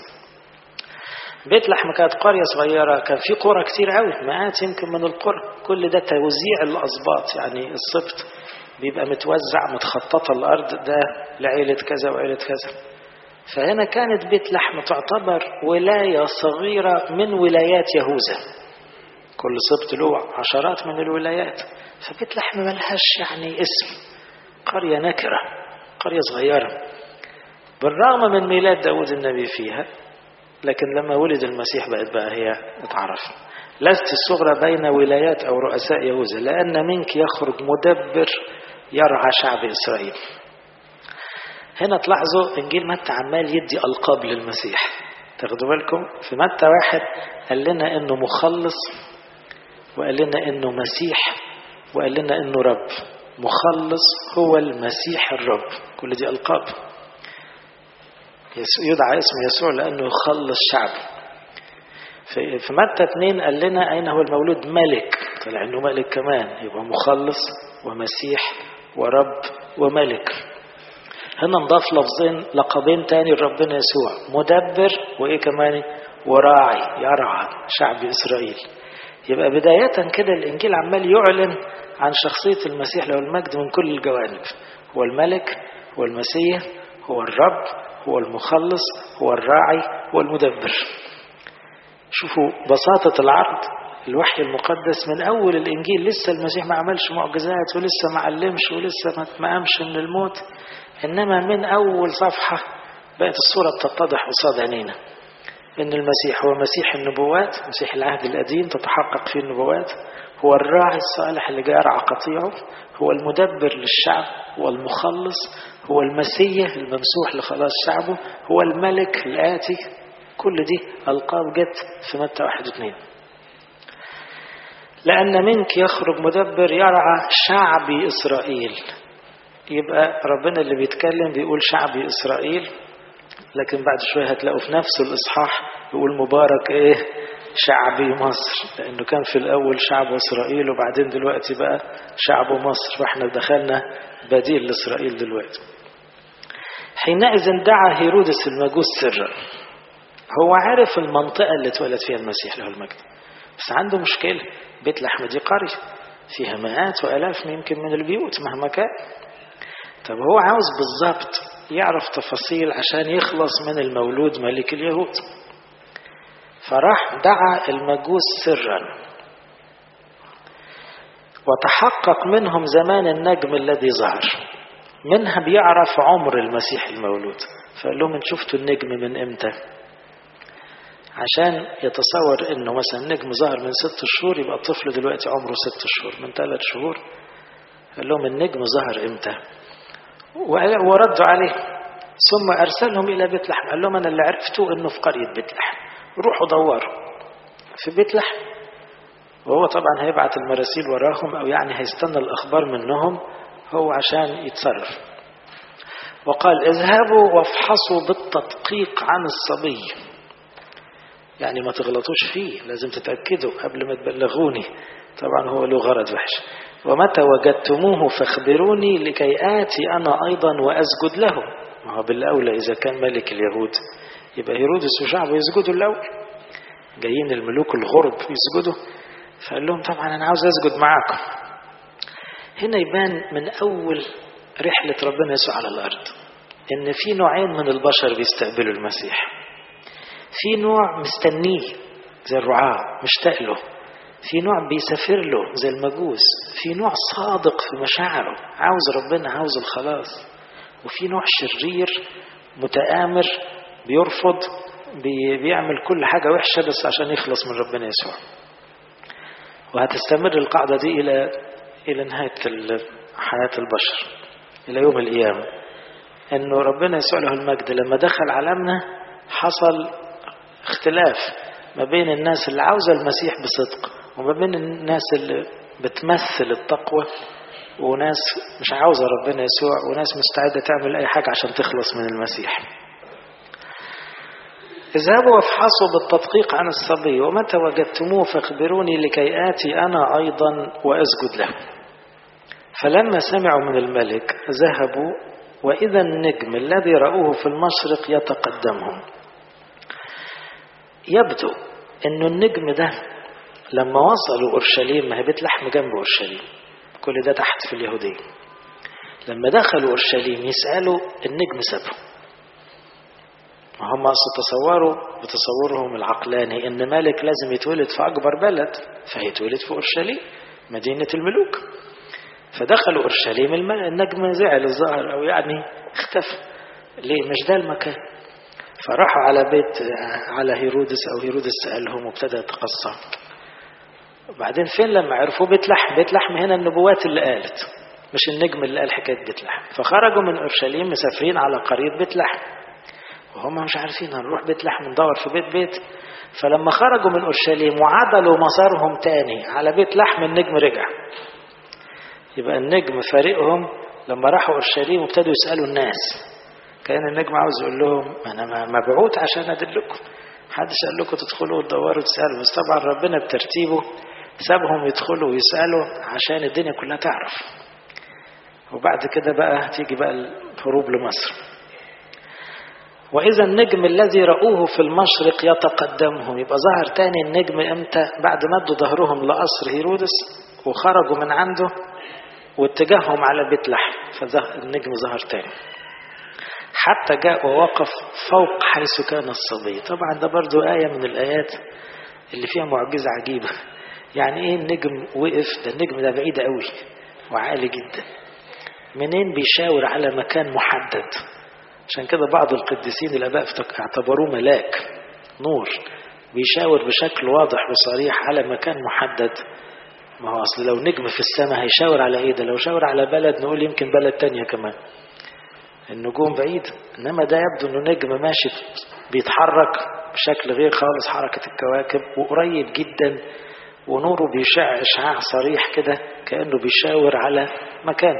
بيت لحم كانت قرية صغيرة كان في قرى كتير قوي مئات يمكن من القرى كل ده توزيع الأسباط يعني السبط بيبقى متوزع متخططة الأرض ده لعيلة كذا وعيلة كذا فهنا كانت بيت لحم تعتبر ولاية صغيرة من ولايات يهوذا كل سبط له عشرات من الولايات فبيت لحم ملهاش يعني اسم قرية نكرة قرية صغيرة بالرغم من ميلاد داود النبي فيها لكن لما ولد المسيح بقت بقى هي اتعرف لست الصغرى بين ولايات أو رؤساء يهوذا لأن منك يخرج مدبر يرعى شعب إسرائيل هنا تلاحظوا إنجيل متى عمال يدي ألقاب للمسيح تاخدوا بالكم في متى واحد قال لنا إنه مخلص وقال لنا إنه مسيح وقال لنا إنه رب مخلص هو المسيح الرب كل دي ألقاب يدعى اسم يسوع لأنه يخلص شعبه في متى اتنين قال لنا أين هو المولود ملك طلع إنه ملك كمان يبقى مخلص ومسيح ورب وملك هنا نضاف لفظين لقبين تاني لربنا يسوع مدبر وإيه كمان وراعي يرعى شعب إسرائيل يبقى بداية كده الإنجيل عمال يعلن عن شخصية المسيح له المجد من كل الجوانب هو الملك هو المسيح هو الرب هو المخلص هو الراعي هو المدبر شوفوا بساطة العرض الوحي المقدس من أول الإنجيل لسه المسيح ما عملش معجزات ولسه ما علمش ولسه ما قامش من الموت إنما من أول صفحة بقت الصورة بتتضح قصاد عينينا إن المسيح هو مسيح النبوات مسيح العهد القديم تتحقق فيه النبوات هو الراعي الصالح اللي جاء يرعى قطيعه هو المدبر للشعب هو المخلص هو المسيح الممسوح لخلاص شعبه هو الملك الآتي كل دي ألقاب جت في متى واحد واثنين لأن منك يخرج مدبر يرعى شعبي إسرائيل يبقى ربنا اللي بيتكلم بيقول شعبي إسرائيل لكن بعد شوية هتلاقوا في نفس الإصحاح يقول مبارك إيه شعبي مصر لأنه كان في الأول شعب إسرائيل وبعدين دلوقتي بقى شعب مصر فإحنا دخلنا بديل لإسرائيل دلوقتي حينئذ دعا هيرودس المجوس سرا هو عارف المنطقة اللي اتولد فيها المسيح له المجد بس عنده مشكلة بيت لحم دي قرية فيها مئات وآلاف يمكن من البيوت مهما كان طب هو عاوز بالظبط يعرف تفاصيل عشان يخلص من المولود ملك اليهود فراح دعا المجوس سرا وتحقق منهم زمان النجم الذي ظهر منها بيعرف عمر المسيح المولود فقال لهم ان شفتوا النجم من امتى عشان يتصور انه مثلا نجم ظهر من ست شهور يبقى الطفل دلوقتي عمره ست شهور من ثلاث شهور قال لهم النجم ظهر امتى وردوا عليه ثم ارسلهم الى بيت لحم قال لهم انا اللي عرفته انه في قريه بيت لحم روحوا دوروا في بيت لحم وهو طبعا هيبعت المراسيل وراهم او يعني هيستنى الاخبار منهم هو عشان يتصرف وقال اذهبوا وافحصوا بالتدقيق عن الصبي يعني ما تغلطوش فيه لازم تتأكدوا قبل ما تبلغوني طبعا هو له غرض وحش ومتى وجدتموه فاخبروني لكي آتي أنا أيضا وأسجد له ما هو بالأولى إذا كان ملك اليهود يبقى هيرودس وشعبه يسجدوا الأول جايين الملوك الغرب يسجدوا فقال لهم طبعا أنا عاوز أسجد معاكم هنا يبان من أول رحلة ربنا يسوع على الأرض إن في نوعين من البشر بيستقبلوا المسيح في نوع مستنيه زي الرعاة مشتاق له في نوع بيسافر له زي المجوس في نوع صادق في مشاعره عاوز ربنا عاوز الخلاص وفي نوع شرير متآمر بيرفض بي بيعمل كل حاجة وحشة بس عشان يخلص من ربنا يسوع وهتستمر القاعدة دي إلى إلى نهاية حياة البشر إلى يوم القيامة إنه ربنا يسوع له المجد لما دخل عالمنا حصل اختلاف ما بين الناس اللي عاوزة المسيح بصدق وما بين الناس اللي بتمثل التقوى وناس مش عاوزة ربنا يسوع وناس مستعدة تعمل أي حاجة عشان تخلص من المسيح اذهبوا وافحصوا بالتدقيق عن الصبي ومتى وجدتموه فاخبروني لكي آتي أنا أيضا وأسجد له فلما سمعوا من الملك ذهبوا وإذا النجم الذي رأوه في المشرق يتقدمهم يبدو أنه النجم ده لما وصلوا أورشليم ما هي بيت لحم جنب أورشليم كل ده تحت في اليهودية لما دخلوا أورشليم يسألوا النجم سابهم هم أصلا تصوروا بتصورهم العقلاني إن ملك لازم يتولد في أكبر بلد فهيتولد في أورشليم مدينة الملوك فدخلوا أورشليم النجم زعل الظاهر أو يعني اختفى ليه مش ده المكان فراحوا على بيت على هيرودس أو هيرودس سألهم وابتدى يتقصى وبعدين فين لما عرفوا بيت لحم بيت لحم هنا النبوات اللي قالت مش النجم اللي قال حكاية بيت لحم فخرجوا من أورشليم مسافرين على قرية بيت لحم وهم مش عارفين هنروح بيت لحم ندور في بيت بيت فلما خرجوا من أورشليم وعدلوا مسارهم تاني على بيت لحم النجم رجع يبقى النجم فارقهم لما راحوا أورشليم وابتدوا يسألوا الناس كان النجم عاوز يقول لهم أنا مبعوث عشان أدلكم محدش قال لكم تدخلوا وتدوروا وتسألوا بس طبعا ربنا بترتيبه سابهم يدخلوا ويسألوا عشان الدنيا كلها تعرف وبعد كده بقى تيجي بقى الهروب لمصر وإذا النجم الذي رأوه في المشرق يتقدمهم يبقى ظهر تاني النجم إمتى بعد ما ادوا ظهرهم لقصر هيرودس وخرجوا من عنده واتجاههم على بيت لحم فالنجم ظهر تاني حتى جاء ووقف فوق حيث كان الصبي طبعا ده برضو آية من الآيات اللي فيها معجزة عجيبة يعني ايه النجم وقف ده النجم ده بعيد قوي وعالي جدا منين بيشاور على مكان محدد عشان كده بعض القديسين الاباء اعتبروه ملاك نور بيشاور بشكل واضح وصريح على مكان محدد ما هو اصل لو نجم في السماء هيشاور على ايه ده لو شاور على بلد نقول يمكن بلد تانية كمان النجوم بعيد انما ده يبدو انه نجم ماشي بيتحرك بشكل غير خالص حركة الكواكب وقريب جدا ونوره بيشع إشعاع صريح كده كأنه بيشاور على مكان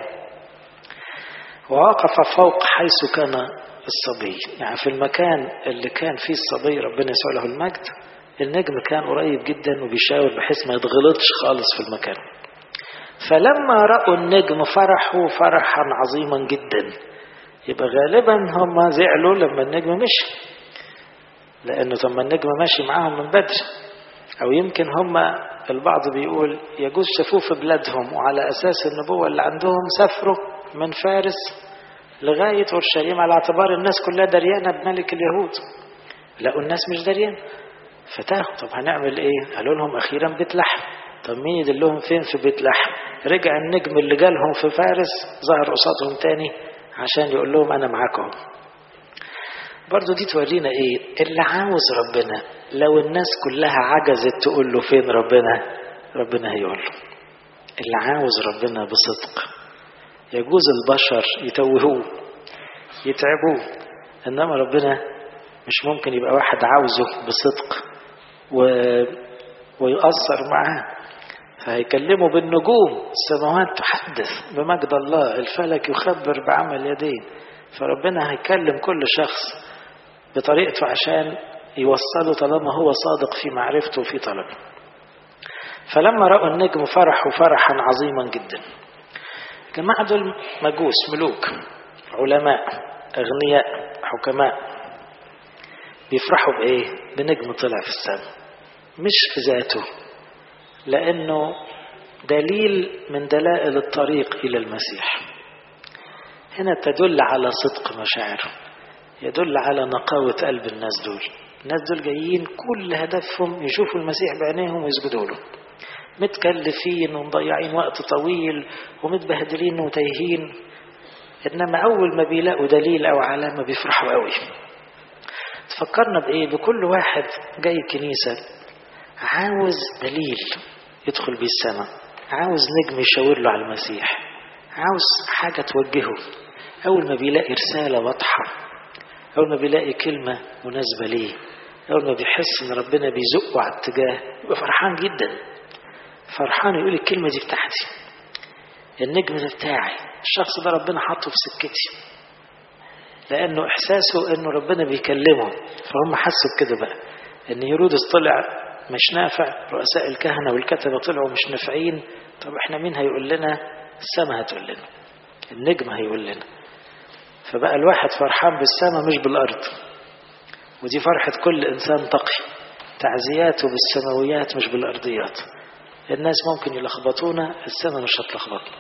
ووقف فوق حيث كان الصبي يعني في المكان اللي كان فيه الصبي ربنا يسوع له المجد النجم كان قريب جدا وبيشاور بحيث ما يتغلطش خالص في المكان فلما رأوا النجم فرحوا فرحا عظيما جدا يبقى غالبا هم زعلوا لما النجم مشي لأنه طب ما النجم ماشي معاهم من بدري أو يمكن هم البعض بيقول يجوز شافوه في بلادهم وعلى أساس النبوة اللي عندهم سافروا من فارس لغاية أورشليم على اعتبار الناس كلها دريانة بملك اليهود لقوا الناس مش دريانة فتاهوا طب هنعمل ايه قالوا لهم أخيرا بيت لحم طب مين يدلهم فين في بيت لحم رجع النجم اللي جالهم في فارس ظهر قصادهم تاني عشان يقول لهم أنا معاكم برضو دي تورينا ايه اللي عاوز ربنا لو الناس كلها عجزت تقول له فين ربنا ربنا هيقول له اللي عاوز ربنا بصدق يجوز البشر يتوهوه يتعبوه انما ربنا مش ممكن يبقى واحد عاوزه بصدق و... ويأثر معاه فهيكلمه بالنجوم السماوات تحدث بمجد الله الفلك يخبر بعمل يديه فربنا هيكلم كل شخص بطريقته عشان يوصله طالما هو صادق في معرفته وفي طلبه فلما رأوا النجم فرحوا فرحا عظيما جدا جماعة دول مجوس ملوك علماء أغنياء حكماء بيفرحوا بإيه بنجم طلع في السماء مش في ذاته لأنه دليل من دلائل الطريق إلى المسيح هنا تدل على صدق مشاعره يدل على نقاوة قلب الناس دول الناس دول جايين كل هدفهم يشوفوا المسيح بعينيهم ويسجدوا له متكلفين ومضيعين وقت طويل ومتبهدلين وتايهين انما اول ما بيلاقوا دليل او علامه بيفرحوا قوي تفكرنا بايه بكل واحد جاي كنيسه عاوز دليل يدخل بيه السماء عاوز نجم يشاور له على المسيح عاوز حاجه توجهه اول ما بيلاقي رساله واضحه أول ما بيلاقي كلمة مناسبة ليه أول ما بيحس إن ربنا بيزقه على اتجاه يبقى فرحان جدا فرحان يقول الكلمة دي بتاعتي النجم ده بتاعي الشخص ده ربنا حاطه في سكتي لأنه إحساسه إنه ربنا بيكلمه فهم حسوا بكده بقى إن هيرودس طلع مش نافع رؤساء الكهنة والكتبة طلعوا مش نافعين طب إحنا مين هيقول لنا السماء هتقول لنا النجم هيقول لنا فبقى الواحد فرحان بالسماء مش بالأرض ودي فرحة كل إنسان تقي تعزياته بالسماويات مش بالأرضيات الناس ممكن يلخبطونا السماء مش هتلخبطنا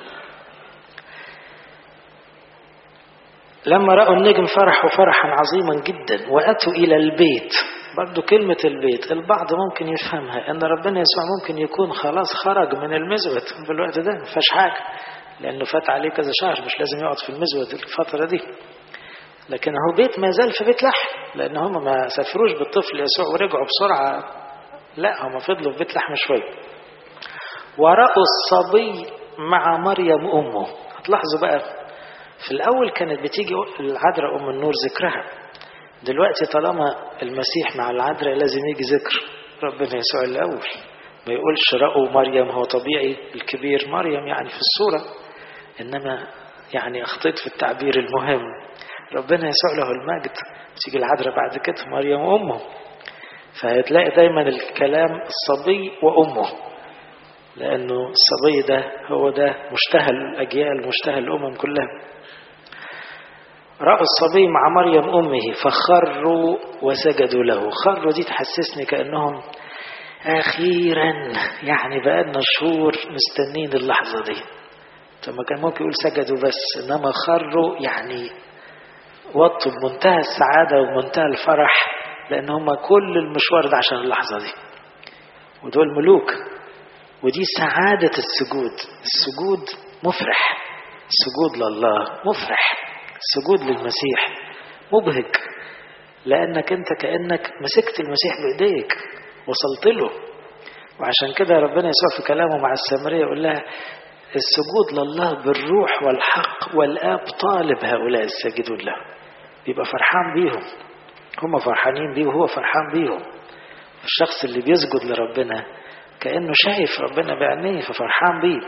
لما رأوا النجم فرحوا فرحا عظيما جدا وأتوا إلى البيت برضو كلمة البيت البعض ممكن يفهمها أن ربنا يسوع ممكن يكون خلاص خرج من المزود في الوقت ده ما فيهاش حاجة لأنه فات عليه كذا شهر مش لازم يقعد في المزود الفترة دي لكن هو بيت ما زال في بيت لحم لأن هم ما سافروش بالطفل يسوع ورجعوا بسرعة لا هم فضلوا في بيت لحم شوية ورأوا الصبي مع مريم أمه هتلاحظوا بقى في الأول كانت بتيجي العذراء أم النور ذكرها دلوقتي طالما المسيح مع العذراء لازم يجي ذكر ربنا يسوع الأول ما يقولش رأوا مريم هو طبيعي الكبير مريم يعني في الصورة إنما يعني أخطيت في التعبير المهم ربنا يسوع له المجد تيجي العذراء بعد كده مريم وأمه فهتلاقي دايما الكلام الصبي وأمه لأنه الصبي ده هو ده مشتهى الأجيال مشتهى الأمم كلها رأوا الصبي مع مريم أمه فخروا وسجدوا له خروا دي تحسسني كأنهم أخيرا يعني بقالنا شهور مستنين اللحظة دي طب ما كان ممكن يقول سجدوا بس إنما خروا يعني وطوا بمنتهى السعادة وبمنتهى الفرح لأن هم كل المشوار ده عشان اللحظة دي ودول ملوك ودي سعادة السجود السجود مفرح السجود لله مفرح السجود للمسيح مبهج لأنك أنت كأنك مسكت المسيح بإيديك وصلت له وعشان كده ربنا يسوع في كلامه مع السامرية يقول لها السجود لله بالروح والحق والآب طالب هؤلاء الساجدون له بيبقى فرحان بيهم هم فرحانين بيه وهو فرحان بيهم الشخص اللي بيسجد لربنا كأنه شايف ربنا بعينيه ففرحان بيه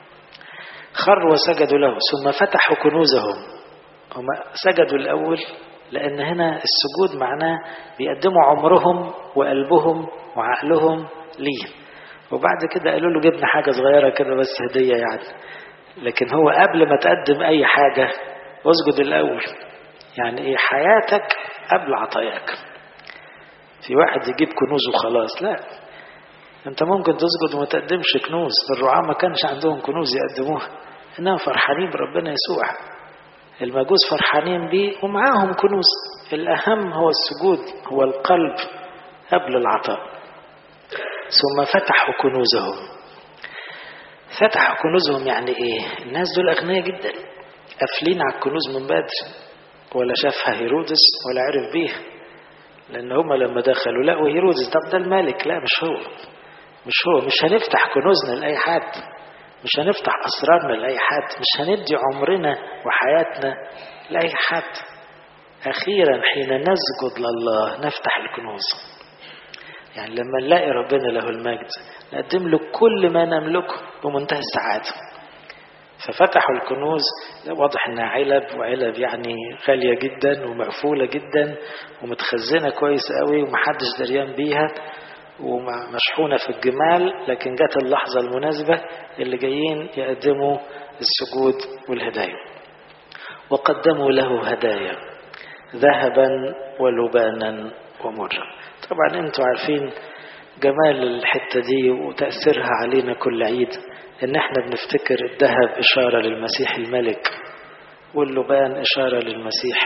خروا وسجدوا له ثم فتحوا كنوزهم هم سجدوا الأول لأن هنا السجود معناه بيقدموا عمرهم وقلبهم وعقلهم ليه وبعد كده قالوا له جبنا حاجة صغيرة كده بس هدية يعني لكن هو قبل ما تقدم أي حاجة اسجد الأول يعني إيه حياتك قبل عطاياك في واحد يجيب كنوز وخلاص لا انت ممكن تسجد وما تقدمش كنوز الرعاة ما كانش عندهم كنوز يقدموها انهم فرحانين بربنا يسوع المجوس فرحانين بيه ومعاهم كنوز الأهم هو السجود هو القلب قبل العطاء ثم فتحوا كنوزهم فتحوا كنوزهم يعني ايه الناس دول أغنياء جدا قافلين على الكنوز من بدري ولا شافها هيرودس ولا عرف بيها لأن هما لما دخلوا لقوا هيرودس طب ده الملك لا مش هو مش هو مش هنفتح كنوزنا لأي حد مش هنفتح أسرارنا لأي حد مش هندي عمرنا وحياتنا لأي حد أخيرا حين نسجد لله نفتح الكنوز يعني لما نلاقي ربنا له المجد نقدم له كل ما نملكه بمنتهى السعادة ففتحوا الكنوز واضح انها علب وعلب يعني غالية جدا ومقفولة جدا ومتخزنة كويس قوي ومحدش دريان بيها ومشحونة في الجمال لكن جت اللحظة المناسبة اللي جايين يقدموا السجود والهدايا وقدموا له هدايا ذهبا ولبانا ومرا طبعا انتوا عارفين جمال الحتة دي وتأثيرها علينا كل عيد ان احنا بنفتكر الذهب اشارة للمسيح الملك واللبان اشارة للمسيح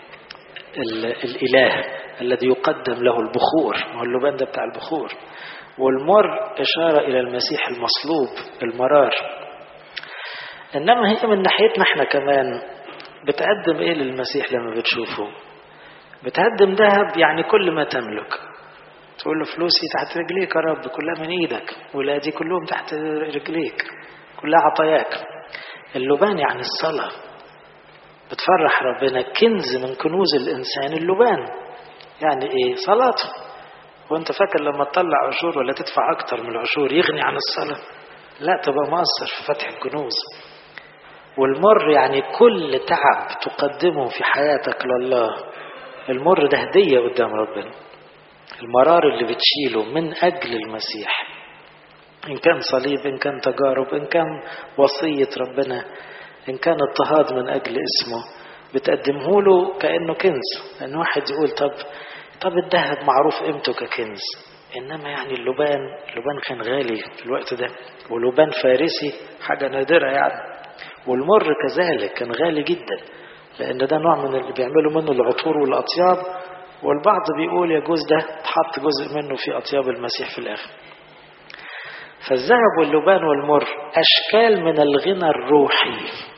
الاله الذي يقدم له البخور هو اللبان ده بتاع البخور والمر اشارة الى المسيح المصلوب المرار انما هي من ناحيتنا احنا كمان بتقدم ايه للمسيح لما بتشوفه بتقدم ذهب يعني كل ما تملك تقول له فلوسي تحت رجليك يا رب كلها من ايدك ولادي كلهم تحت رجليك كلها عطاياك اللبان يعني الصلاة بتفرح ربنا كنز من كنوز الإنسان اللبان يعني إيه صلاته وانت فاكر لما تطلع عشور ولا تدفع أكتر من العشور يغني عن الصلاة لا تبقى مقصر في فتح الكنوز والمر يعني كل تعب تقدمه في حياتك لله المر ده هدية قدام ربنا المرار اللي بتشيله من أجل المسيح إن كان صليب إن كان تجارب إن كان وصية ربنا إن كان اضطهاد من أجل اسمه بتقدمه له كأنه كنز لأن واحد يقول طب طب الذهب معروف قيمته ككنز إنما يعني اللبان اللبان كان غالي في الوقت ده ولبان فارسي حاجة نادرة يعني والمر كذلك كان غالي جدا لأن ده نوع من اللي بيعملوا منه العطور والأطياب والبعض بيقول يجوز ده تحط جزء منه في أطياب المسيح في الآخر فالذهب واللبان والمر أشكال من الغنى الروحي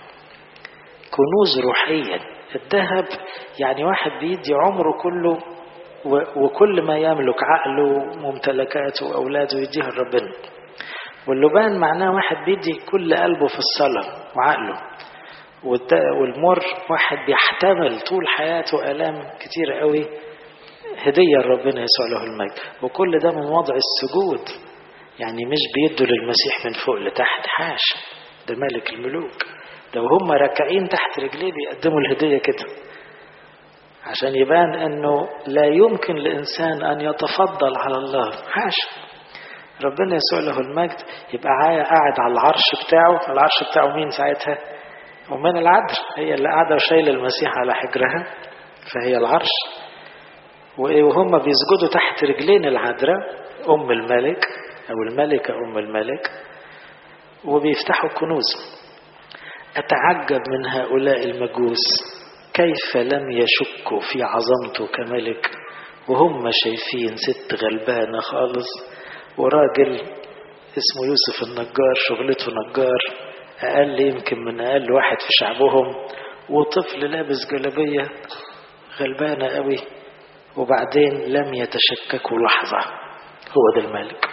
كنوز روحيا الذهب يعني واحد بيدي عمره كله وكل ما يملك عقله وممتلكاته وأولاده يديها لربنا واللبان معناه واحد بيدي كل قلبه في الصلاة وعقله والمر واحد بيحتمل طول حياته آلام كتير قوي هدية لربنا يسوع له المجد وكل ده من وضع السجود يعني مش بيدوا للمسيح من فوق لتحت حاشا ده ملك الملوك ده وهم راكعين تحت رجليه بيقدموا الهدية كده عشان يبان انه لا يمكن لإنسان أن يتفضل على الله حاشا ربنا يسوع له المجد يبقى قاعد على العرش بتاعه العرش بتاعه مين ساعتها ومن العذر هي اللي قاعدة وشايلة المسيح على حجرها فهي العرش وهم بيسجدوا تحت رجلين العذراء أم الملك أو الملكة أم الملك وبيفتحوا الكنوز أتعجب من هؤلاء المجوس كيف لم يشكوا في عظمته كملك وهم شايفين ست غلبانة خالص وراجل اسمه يوسف النجار شغلته نجار أقل يمكن من أقل واحد في شعبهم وطفل لابس جلبية غلبانة قوي وبعدين لم يتشككوا لحظة هو ده الملك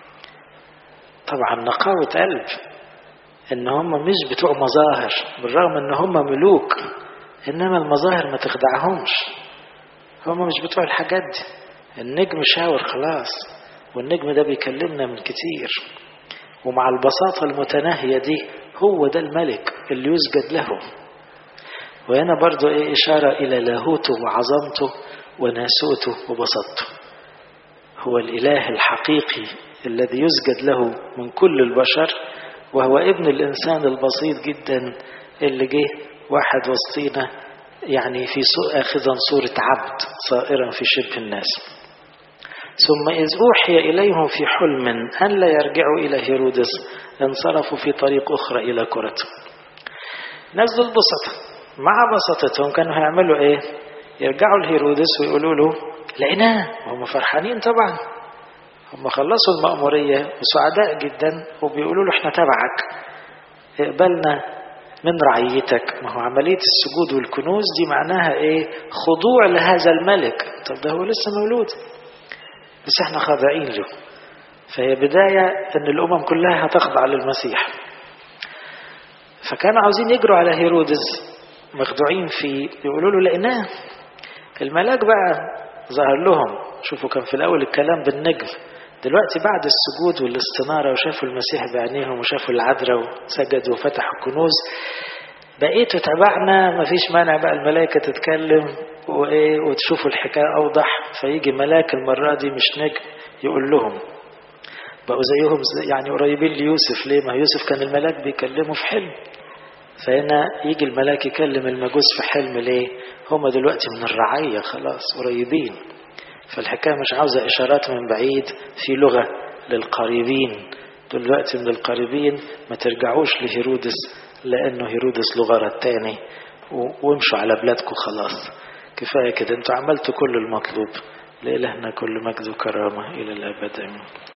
طبعا نقاوة قلب ان هم مش بتوع مظاهر بالرغم ان هم ملوك انما المظاهر ما تخدعهمش هم مش بتوع الحاجات دي النجم شاور خلاص والنجم ده بيكلمنا من كتير ومع البساطة المتناهية دي هو ده الملك اللي يسجد له وهنا برضو ايه إشارة إلى لاهوته وعظمته وناسوته وبساطته هو الإله الحقيقي الذي يسجد له من كل البشر وهو ابن الإنسان البسيط جدا اللي جه واحد وسطينا يعني في آخذا صورة عبد صائرا في شبه الناس ثم إذ أوحي إليهم في حلم أن لا يرجعوا إلى هيرودس انصرفوا في طريق أخرى إلى كرة نزلوا البسطة مع بساطتهم كانوا هيعملوا إيه يرجعوا لهيرودس ويقولوا له لقيناه وهم فرحانين طبعا هم خلصوا المأمورية وسعداء جدا وبيقولوا له احنا تبعك اقبلنا من رعيتك ما هو عملية السجود والكنوز دي معناها ايه خضوع لهذا الملك طب ده هو لسه مولود بس احنا خاضعين له فهي بداية ان الامم كلها هتخضع للمسيح فكانوا عاوزين يجروا على هيرودس مخدوعين فيه يقولوا له لقيناه الملاك بقى ظهر لهم شوفوا كان في الاول الكلام بالنجم دلوقتي بعد السجود والاستنارة وشافوا المسيح بعينيهم وشافوا العذراء وسجدوا وفتحوا الكنوز بقيتوا تبعنا مفيش مانع بقى الملائكة تتكلم وإيه وتشوفوا الحكاية أوضح فيجي ملاك المرة دي مش نجم يقول لهم بقوا زيهم زي يعني قريبين ليوسف ليه ما يوسف كان الملاك بيكلمه في حلم فهنا يجي الملاك يكلم المجوس في حلم ليه هم دلوقتي من الرعية خلاص قريبين فالحكاية مش عاوزة إشارات من بعيد في لغة للقريبين دلوقتي من القريبين ما ترجعوش لهيرودس لأنه هيرودس له غرض تاني وامشوا على بلادكم خلاص كفاية كده انتوا عملتوا كل المطلوب لإلهنا كل مجد وكرامة إلى الأبد آمين